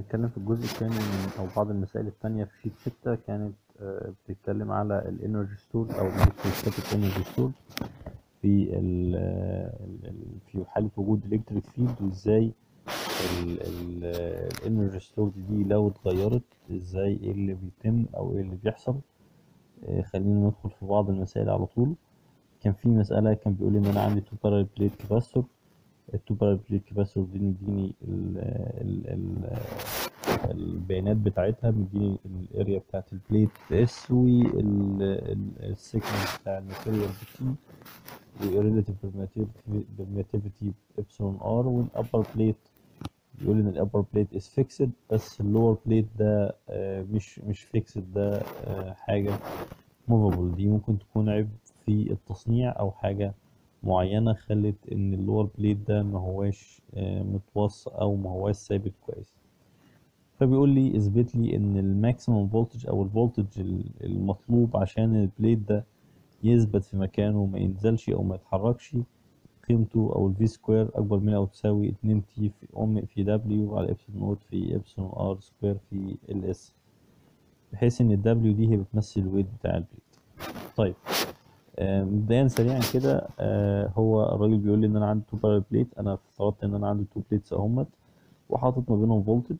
هنتكلم في الجزء الثاني من أو بعض المسائل التانية في شيت ستة كانت آه، بتتكلم على الانرجي ستور أو electrostatic انرجي ستور في ال ال- ال- في حالة وجود الكتريك فيلد وازاي الانرجي ستور دي لو اتغيرت ازاي ايه اللي بيتم او ايه اللي بيحصل آه، خلينا ندخل في بعض المسائل على طول كان في مسألة كان بيقول لي إن أنا عندي تو بارل بليت كاباستور التو بارل بليت كاباستور دي مديني ال ال ال البيانات بتاعتها مديني الاريا بتاعت البليت اس والسيكنس بتاع الماتيريال بتي والريلاتيف permittivity ابسلون ار والابر بليت بيقول ان الابر بليت از فيكسد بس اللور بليت ده آه، مش مش فيكسد ده آه، حاجه موفابل دي ممكن تكون عيب في التصنيع او حاجه معينه خلت ان اللور بليت ده ما هواش آه، متوصى او ما هواش ثابت كويس فبيقول لي اثبت لي ان الماكسيمم فولتج او الفولتج المطلوب عشان البليت ده يثبت في مكانه وما ينزلش او ما يتحركش قيمته او الفي سكوير اكبر من او تساوي 2 تي في ام في دبليو على ابسلون نوت في ابسلون ار سكوير في ال اس بحيث ان الدبليو دي هي بتمثل الويت بتاع البليت طيب آه، مبدئيا سريعا كده آه، هو الراجل بيقول لي ان انا عندي تو بارل بليت انا افترضت ان انا عندي تو بليتس اهمت وحاطط ما بينهم فولتج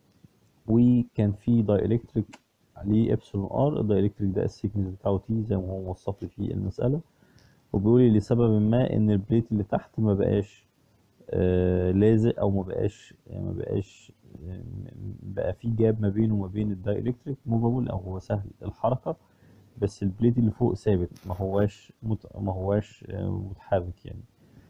وكان في دايلكتريك عليه ابسلون ار الدايلكتريك ده السيكنس بتاعه تي زي ما هو موصف لي في المسألة وبيقول لي لسبب ما ان البليت اللي تحت ما بقاش آه لازق او ما بقاش ما بقاش آه، بقى في جاب ما بينه وما بين الدايلكتريك موفابل او هو سهل الحركة بس البليت اللي فوق ثابت ما هواش مت... ما هواش آه، متحرك يعني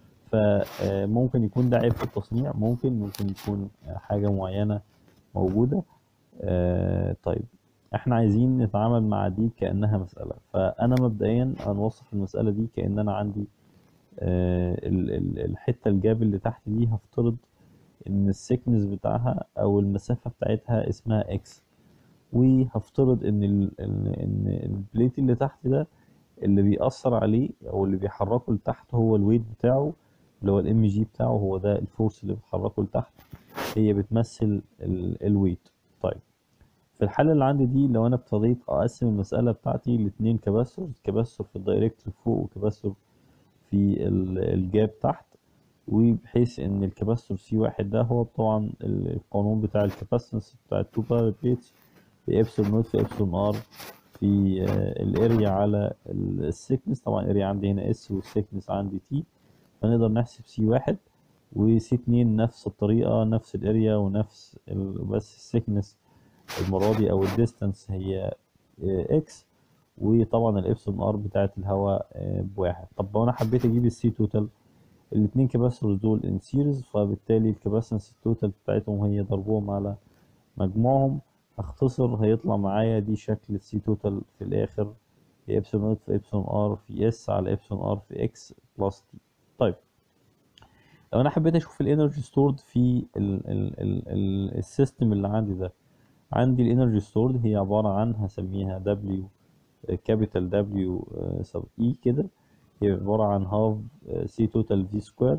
فممكن يكون ده عيب في التصنيع ممكن ممكن يكون آه، حاجة معينة موجودة آه، طيب احنا عايزين نتعامل مع دي كأنها مسألة فأنا مبدئيا هنوصف المسألة دي كأن أنا عندي آه، ال- ال- الحتة الجاب اللي تحت دي هفترض إن السيكنس بتاعها أو المسافة بتاعتها اسمها إكس وهفترض إن ال إن إن البليت اللي تحت ده اللي بيأثر عليه أو اللي بيحركه لتحت هو الويت بتاعه اللي هو الام جي بتاعه هو ده الفورس اللي بتحركه لتحت هي بتمثل الويت طيب في الحالة اللي عندي دي لو أنا ابتديت أقسم المسألة بتاعتي لاتنين كباستور كباستور في الدايركتريك فوق وكباستور في ال- الجاب تحت وبحيث إن الكباستور سي واحد ده هو طبعا القانون بتاع الكاباسيتنس بتاع التو بارل بليتس في إبسلون نوت في إبسلون آر في آه، الاريا على السيكنس طبعا الاريا عندي هنا اس والسيكنس عندي تي فنقدر نحسب سي واحد وسي اتنين نفس الطريقة نفس الاريا ونفس ال... بس السيكنس المرة دي أو الديستانس هي اكس وطبعا الإبسلون ار بتاعت الهواء آه، بواحد طب لو أنا حبيت أجيب السي توتال الاتنين كباسيتورز دول ان سيريز فبالتالي الكباسيتنس التوتال بتاعتهم هي ضربهم على مجموعهم هختصر هيطلع معايا دي شكل السي توتال في الآخر في إبسلون نوت في إبسلون ار في اس على إبسلون ار في اكس بلس تي طيب لو انا حبيت اشوف الانرجي ستورد في ال ال ال ال السيستم اللي عندي ده عندي الانرجي ستورد هي عبارة عن هسميها W كابيتال W سب E كده هي عبارة عن هاف سي توتال في سكوير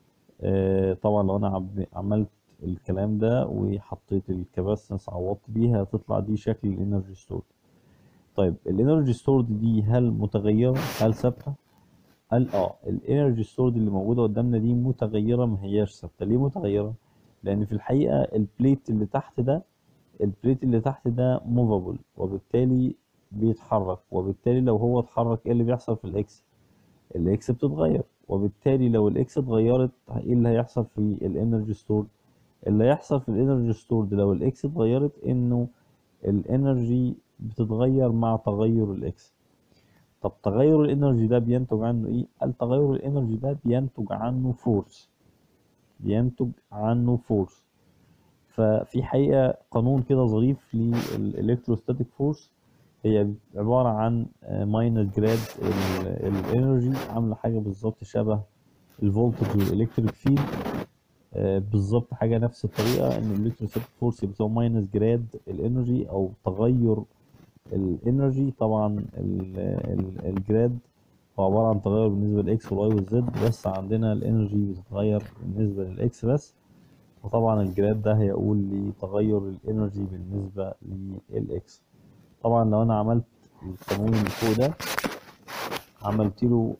طبعا لو انا عب- عملت الكلام ده وحطيت الكباسنس عوضت بيها هتطلع دي شكل الانرجي ستورد طيب الانرجي ستورد دي هل متغيرة هل ثابتة قال اه الانرجي ستورد اللي موجوده قدامنا دي متغيره ما هياش ثابته ليه متغيره لان في الحقيقه البليت اللي تحت ده البليت اللي تحت ده موفابل وبالتالي بيتحرك وبالتالي لو هو اتحرك ايه اللي بيحصل في الاكس الاكس بتتغير وبالتالي لو الاكس اتغيرت ايه اللي هيحصل في الانرجي ستورد اللي هيحصل في الانرجي ستورد لو الاكس اتغيرت انه الانرجي بتتغير مع تغير الاكس طب تغير الانرجي ده بينتج عنه ايه قال تغير الانرجي ده بينتج عنه فورس بينتج عنه فورس ففي حقيقة قانون كده ظريف للإلكتروستاتيك فورس هي عبارة عن ماينس جراد الانرجي عاملة حاجة بالظبط شبه الفولتج والإلكتريك فيلد بالظبط حاجة نفس الطريقة إن الإلكتروستاتيك فورس بتساوي ماينس جراد الانرجي أو تغير الانرجي طبعا ال- ال- الجراد هو عبارة عن تغير بالنسبة للإكس والواي والزد بس عندنا الانرجي بتتغير بالنسبة للإكس بس فطبعا الجراد ده هيقول لي تغير الانرجي بالنسبة للاكس طبعا لو انا عملت القانون اللي فوق ده عملت له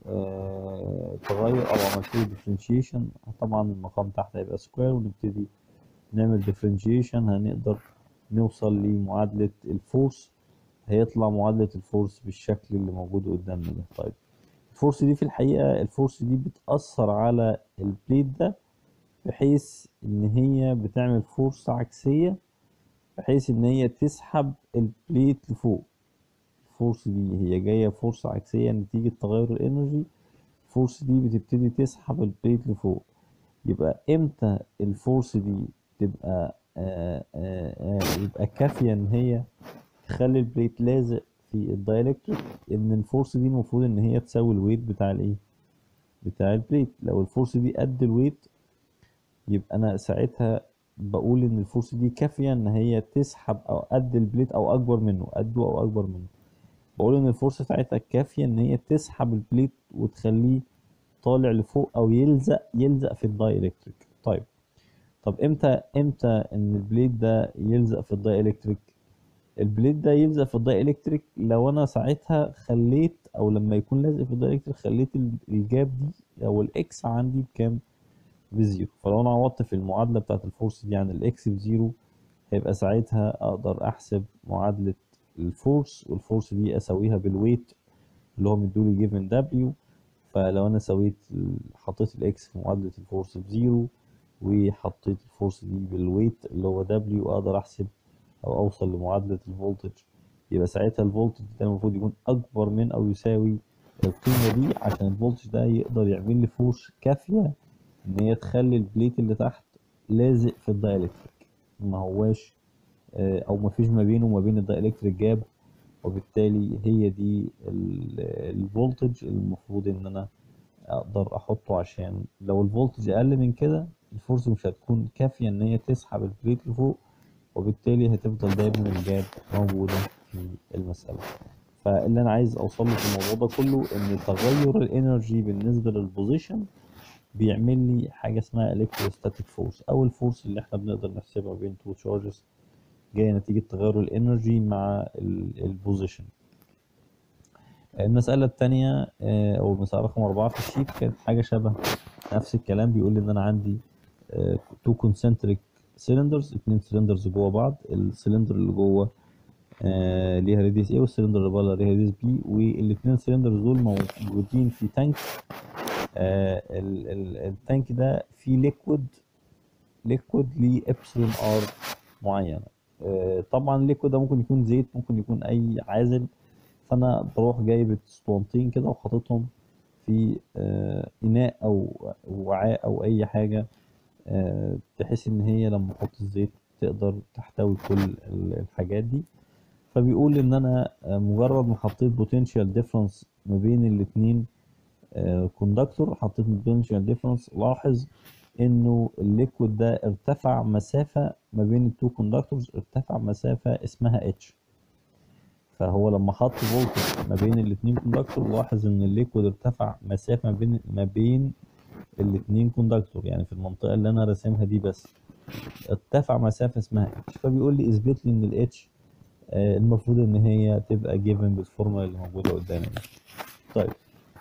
آه تغير او عملت له differentiation طبعا المقام تحت هيبقى سكوير ونبتدي نعمل differentiation هنقدر نوصل لمعادلة الفورس هيطلع معادلة الفورس بالشكل اللي موجود قدامنا ده طيب الفورس دي في الحقيقة الفورس دي بتأثر على البليت ده بحيث ان هي بتعمل فورس عكسية بحيث ان هي تسحب البليت لفوق الفورس دي هي جاية فورس عكسية نتيجة تغير الانرجي الفورس دي بتبتدي تسحب البليت لفوق يبقى امتى الفورس دي تبقى آآ آآ يبقى كافية ان هي تخلي البليت لازق في الدايلكتريك ان الفورس دي المفروض ان هي تساوي الويت بتاع الايه بتاع البليت لو الفورس دي قد الويت يبقى انا ساعتها بقول ان الفورس دي كافيه ان هي تسحب او قد البليت او اكبر منه قده او اكبر منه بقول ان الفورس بتاعتها كافيه ان هي تسحب البليت وتخليه طالع لفوق او يلزق يلزق في الدايلكتريك طيب طب امتى امتى ان البليت ده يلزق في الدايلكتريك البليت ده يلزق في الدايلكتريك لو انا ساعتها خليت او لما يكون لازق في الدايلكتريك خليت الجاب دي او الاكس عندي بكام بزيرو فلو انا عوضت في المعادله بتاعت الفورس دي عن الاكس بزيرو هيبقى ساعتها اقدر احسب معادله الفورس والفورس دي اساويها بالويت اللي هو مدولي جيفن دبليو فلو انا سويت حطيت الاكس في معادله الفورس بزيرو وحطيت الفورس دي بالويت اللي هو دبليو اقدر احسب او اوصل لمعادله الفولتج يبقى ساعتها الفولتج ده المفروض يكون اكبر من او يساوي القيمه دي عشان الفولتج ده يقدر يعمل لي فورس كافيه ان هي تخلي البليت اللي تحت لازق في الدايلكتريك ما هواش او ما فيش ما بينه وما بين الدايلكتريك جاب وبالتالي هي دي الفولتج المفروض ان انا اقدر احطه عشان لو الفولتج اقل من كده الفورس مش هتكون كافيه ان هي تسحب البليت لفوق وبالتالي هتفضل دايما الجاب موجوده في المساله فاللي انا عايز اوصل له في الموضوع ده كله ان تغير الانرجي بالنسبه للبوزيشن بيعمل لي حاجه اسمها الكتروستاتيك فورس او الفورس اللي احنا بنقدر نحسبها بين تو تشارجز جايه نتيجه تغير الانرجي مع البوزيشن المسألة التانية أو المسألة رقم أربعة في الشيت كانت حاجة شبه نفس الكلام بيقول لي إن أنا عندي تو كونسنتريك سيلندرز اتنين سيلندرز جوه بعض السيلندر اللي جوه آه ليها راديوس A والسيلندر اللي بره ليها راديوس B والاتنين سيلندرز دول موجودين في تانك آه ال ال التانك ده فيه ليكويد ليكويد ليه ابسلون ار معينة آه طبعا الليكويد ده ممكن يكون زيت ممكن يكون أي عازل فأنا بروح جايب اسطوانتين كده وحاططهم في آه إناء أو وعاء أو أي حاجة بحيث ان هي لما احط الزيت تقدر تحتوي كل الحاجات دي فبيقول ان انا مجرد ما حطيت بوتنشال ديفرنس ما بين الاتنين كوندكتور حطيت بوتنشال ديفرنس لاحظ انه الليكويد ده ارتفع مسافة ما بين التو كوندكتورز ارتفع مسافة اسمها اتش فهو لما حط فولتج ما بين الاتنين كوندكتور لاحظ ان الليكويد ارتفع مسافة ما بين ما بين الاتنين كوندكتور يعني في المنطقة اللي أنا راسمها دي بس ارتفع مسافة اسمها اتش فبيقول لي اثبت لي إن الاتش آه المفروض إن هي تبقى جيفن بالفورمولا اللي موجودة قدامي دي. طيب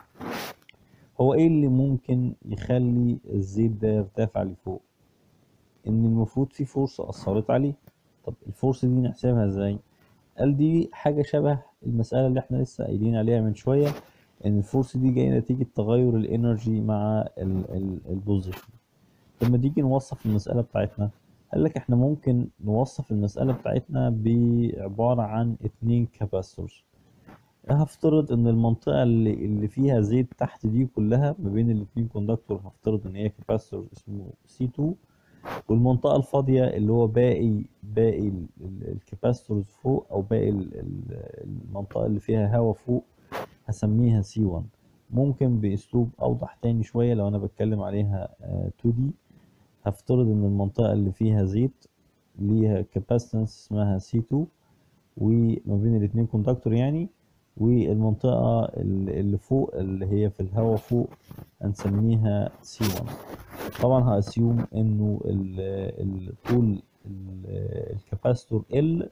هو إيه اللي ممكن يخلي الزيت ده يرتفع لفوق؟ إن المفروض في فورس أثرت عليه طب الفورس دي نحسبها إزاي؟ قال دي حاجة شبه المسألة اللي إحنا لسه قايلين عليها من شوية ان الفورس دي جايه نتيجه تغير الانرجي مع البوزيشن لما تيجي نوصف المساله بتاعتنا قال لك احنا ممكن نوصف المساله بتاعتنا بعباره عن اتنين كاباستورز هفترض ان المنطقه اللي, اللي فيها زيت تحت دي كلها ما بين الاتنين كوندكتور هفترض ان هي كاباستور اسمه سي 2 والمنطقه الفاضيه اللي هو باقي باقي الكاباستورز فوق او باقي المنطقه اللي فيها هواء فوق هسميها سي 1 ممكن باسلوب اوضح تاني شويه لو انا بتكلم عليها 2 دي هفترض ان المنطقه اللي فيها زيت ليها كاباسيتنس اسمها سي 2 وما بين الاتنين كوندكتور يعني والمنطقة اللي اللي فوق اللي هي في الهواء فوق هنسميها C1 طبعا هاسيوم انه ال- ال- طول ال- الكاباستور L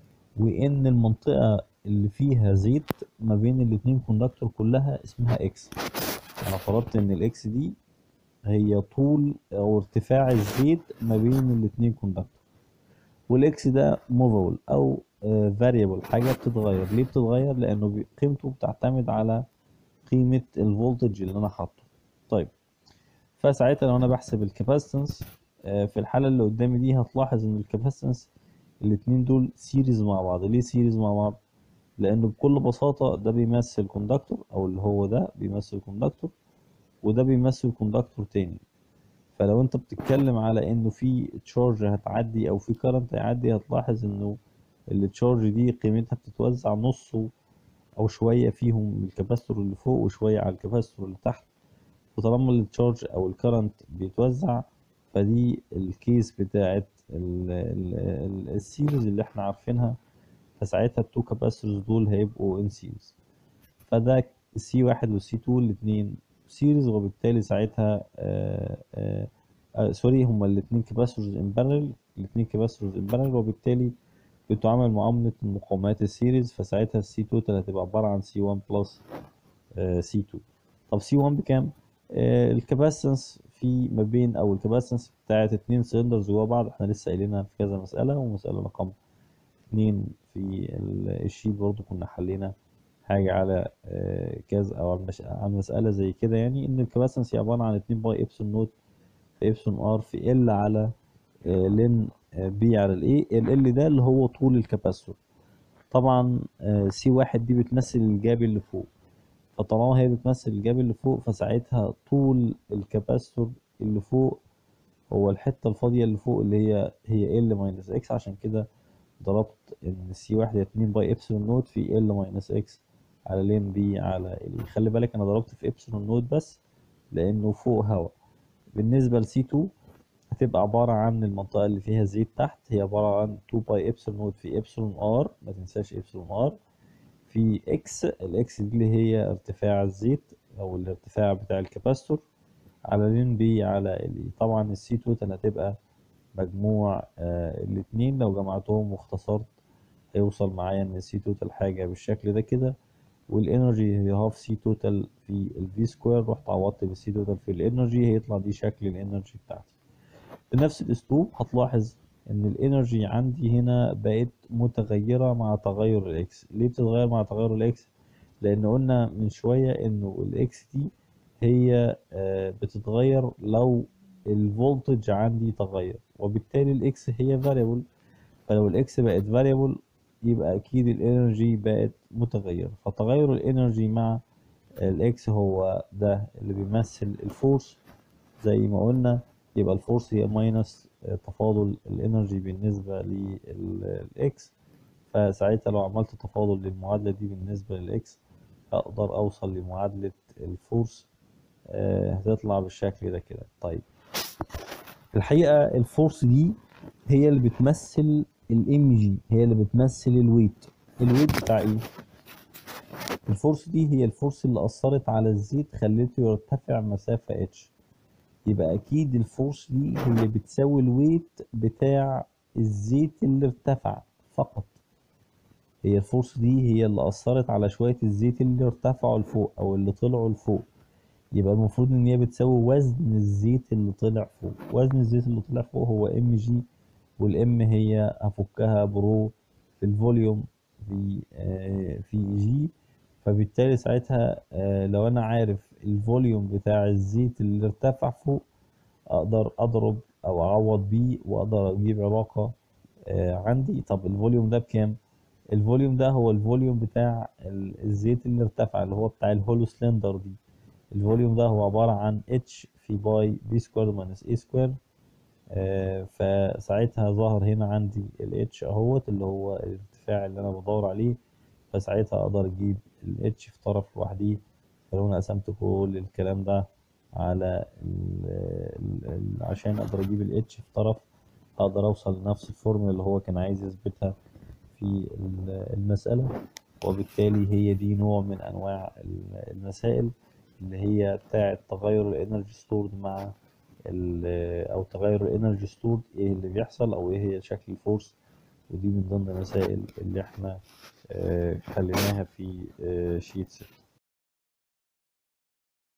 وان المنطقة اللي فيها زيت ما بين الاتنين كوندكتور كلها اسمها X انا فرضت ان الاكس دي هي طول او ارتفاع الزيت ما بين الاتنين كوندكتور والاكس ده موفابل او فاريبل حاجه بتتغير ليه بتتغير لانه بي- قيمته بتعتمد على قيمه الفولتج اللي انا حاطه طيب فساعتها لو انا بحسب الكاباسيتنس في الحاله اللي قدامي دي هتلاحظ ان الكاباسيتنس الاتنين دول سيريز مع بعض ليه سيريز مع بعض لانه بكل بساطه ده بيمثل كوندكتور او اللي هو ده بيمثل كوندكتور وده بيمثل كوندكتور تاني فلو انت بتتكلم على انه في تشارج هتعدي او في كارنت هيعدي هتلاحظ انه التشارج دي قيمتها بتتوزع نصه او شويه فيهم من الكاباستور اللي فوق وشويه على الكاباستور اللي تحت وطالما التشارج او الكرنت بيتوزع فدي الكيس بتاعت ال- ال- ال- السيريز اللي احنا عارفينها فساعتها التو كاباستورز دول هيبقوا ان سيريز فده السي واحد والسي 2 الاتنين سيريز وبالتالي ساعتها آه آه آه سوري هما الاتنين كاباستورز ان بارل الاتنين كاباستورز ان بارل وبالتالي بتعامل معاملة المقاومات السيريز فساعتها السي توتال هتبقى عبارة عن سي 1 بلس سي 2 طب سي 1 بكام؟ آه الكاباسيتنس في ما بين او الكاباسيتنس بتاعت اتنين سلندرز جوا بعض احنا لسه قايلينها في كذا مسألة ومسألة رقم اتنين في ال- الشيت برضو كنا حلينا حاجة على آه، كذا أو عن مش- عن مسألة زي كده يعني إن الكباسنس هي عبارة عن اتنين باي إبسون نوت في إبسون آر في إل على آه، لين آه، بي على الإيه ال ده اللي هو طول الكاباسيتور طبعا سي واحد دي بتمثل الجاب اللي فوق فطالما هي بتمثل الجاب اللي فوق فساعتها طول الكاباسيتور اللي فوق هو الحتة الفاضية اللي فوق اللي هي هي ال ماينس اكس عشان كده ضربت ان سي واحد هي اتنين باي ابسلون نوت في ال ماينس اكس على لين بي على ال خلي بالك انا ضربت في ابسلون نوت بس لانه فوق هوا بالنسبة لسي 2 هتبقى عبارة عن المنطقة اللي فيها زيت تحت هي عبارة عن 2 باي ابسلون نوت في ابسلون ار ما تنساش ابسلون ار في اكس الاكس دي اللي هي ارتفاع الزيت او الارتفاع بتاع الكاباستور على لين بي على ال طبعا السي توتال هتبقى مجموع آه الاتنين لو جمعتهم واختصرت هيوصل معايا ان السي توتال حاجة بالشكل ده كده والانرجي هي هاف سي توتال في الفي سكوير رحت عوضت بالسي توتال في الانرجي هيطلع دي شكل الانرجي بتاعتي بنفس الاسلوب هتلاحظ ان الانرجي عندي هنا بقت متغيرة مع تغير الاكس ليه بتتغير مع تغير الاكس لان قلنا من شوية انه الاكس دي هي آه، بتتغير لو الفولتج عندي تغير وبالتالي الاكس هي variable فلو الاكس بقت variable يبقى اكيد الانرجي بقت متغيرة فتغير الانرجي مع الاكس هو ده اللي بيمثل الفورس زي ما قلنا يبقى الفورس هي ماينس تفاضل الانرجي بالنسبة للاكس فساعتها لو عملت تفاضل للمعادلة دي بالنسبة للاكس اقدر اوصل لمعادلة الفورس آه، هتطلع بالشكل ده كده طيب الحقيقة الفورس دي هي اللي بتمثل الام جي هي اللي بتمثل الويت الويت بتاع ايه الفورس دي هي الفورس اللي اثرت على الزيت خلته يرتفع مسافة اتش يبقى اكيد الفورس دي هي بتساوي الويت بتاع الزيت اللي ارتفع فقط هي الفورس دي هي اللي اثرت على شوية الزيت اللي ارتفعوا لفوق او اللي طلعوا لفوق يبقى المفروض ان هي بتساوي وزن الزيت اللي طلع فوق وزن الزيت اللي طلع فوق هو ام جي والام هي هفكها برو في الفوليوم في آه في جي فبالتالي ساعتها آه لو انا عارف الفوليوم بتاع الزيت اللي ارتفع فوق اقدر اضرب او اعوض بيه واقدر اجيب علاقة آه عندي طب الفوليوم ده بكام الفوليوم ده هو الفوليوم بتاع ال- الزيت اللي ارتفع اللي هو بتاع الهولو سلندر دي الفوليوم ده هو عبارة عن اتش في باي بي سكوير ماينس اي سكوير فساعتها ظهر هنا عندي الاتش اهوت اللي هو الارتفاع اللي انا بدور عليه فساعتها اقدر اجيب الاتش في طرف لوحديه فلو انا قسمت كل الكلام ده على ال ال ال عشان اقدر اجيب الاتش في طرف اقدر اوصل لنفس الفورمولا اللي هو كان عايز يثبتها في ال- المسألة وبالتالي هي دي نوع من انواع المسائل اللي هي بتاعة تغير الانرجي ستورد مع او تغير الانرجي ستورد ايه اللي بيحصل او ايه هي شكل الفورس ودي من ضمن المسائل اللي احنا خليناها في شيت 6